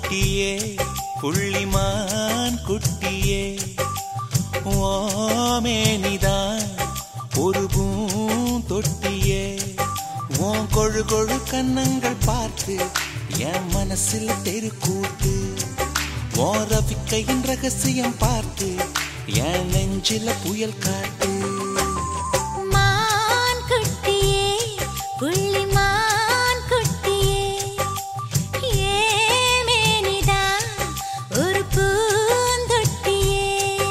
குட்டியே புள்ளிமான் குட்டியே ஓமேனிதான் ஒரு பூந்தொட்டியே உன் கொழு கொழு கன்னங்கள் பார்த்து என் மனசில் தெருக்கூத்து உன் ரவிக்கையின் ரகசியம் பார்த்து என் நெஞ்சில புயல் காட்டு மான் குட்டியே புள்ளிமான் குட்டியே ஏமேனிதான் ஒரு பூந்தொட்டியே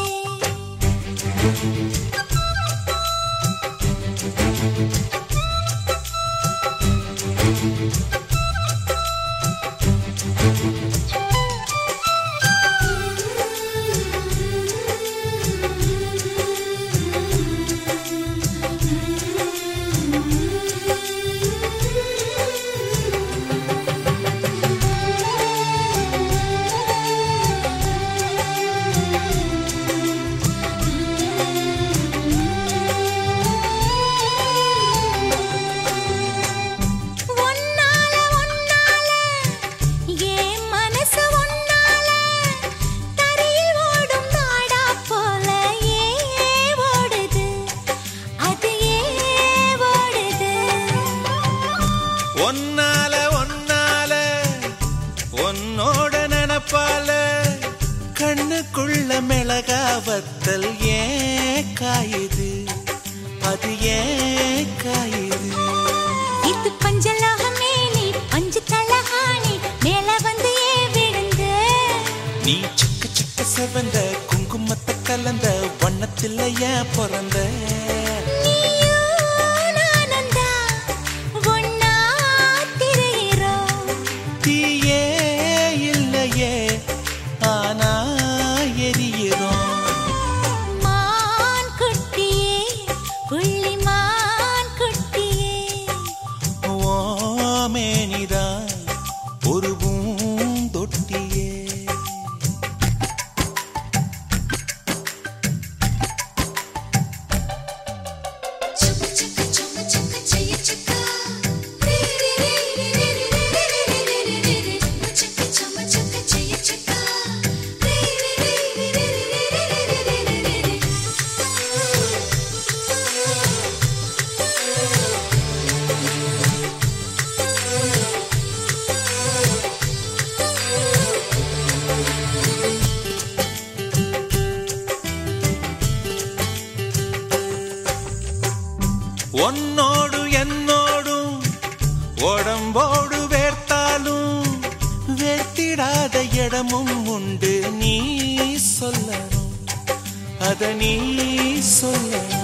ஒன்னால ஒன்னால ஏன் மனசு ஒன்னால தரையில் ஓடும் நாடா போல ஏ ஓடுது அது ஏ ஓடுது ஒன்னால ஒன்னால உன்னோட நினப்பால கண்ணுக்குள்ள மிளகா வத்தல் ஏன் காயுது அது ஏன் காயுது இது பஞ்சலோகமே நீ பஞ்சு தலஹானி மேல வந்து ஏ விழுந்து நீ சிக்க சிக்க செவந்த குங்குமத்தை கலந்த வண்ணத்தில் ஏன் பிறந்த நீயும் நானும் தான் ஒன்னா திரியிறோம் தீயே இல்லையே ஆனா எரியிறோம் மான் குட்டியே புள்ளிமான் குட்டியே ஓமேனிதான் ஒரு பூந்தொட்டியே உன்னோடு என்னோடும் உடம்போடு வேர்த்தாலும் வேர்த்திடாத இடமும் உண்டு நீ சொல்லணும் அத நீ சொல்லணும்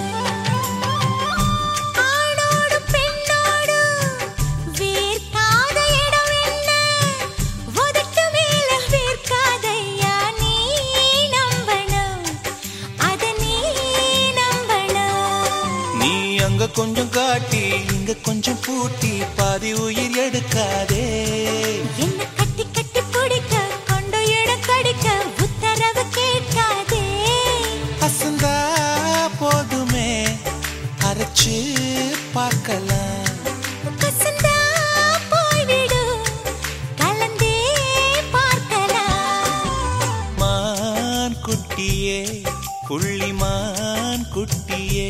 ஆணோடு பெண்ணோடு வேர்க்காத இடம் என்ன உதட்டு மேல வேர்க்காதையா நீ நம்பணும் அத நீ நம்பணும் நீ அங்க கொஞ்சம் காட்டி இங்க கொஞ்சம் பூட்டி பாதி உயிர் எடுக்காதே என்ன கட்டி கட்டி பிடிக்க கொண்டு இடம் கடிக்க உத்தரவு கேட்காதே அசந்தா போதுமே அரைச்சு பார்க்கலாம் கசந்தா போய்விடு கலந்தே பார்க்கலாம் மான் குட்டியே புள்ளிமான் குட்டியே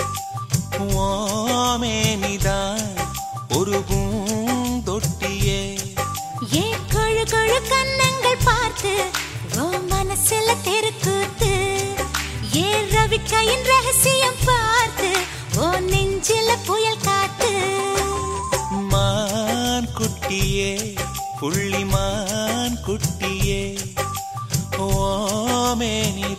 ஓமேனிதான் ஒரு பூந்தொட்டியே ஏ கொழு கொழு கன்னங்கள் பார்த்து ஓ மனசுல தெருக்கூத்து ஏ ரவிக்கையின் ரகசியம் பார்த்து ஓ நெஞ்சில புயல் காத்து மான் குட்டியே புள்ளிமான் குட்டியே ஓமேனிதான்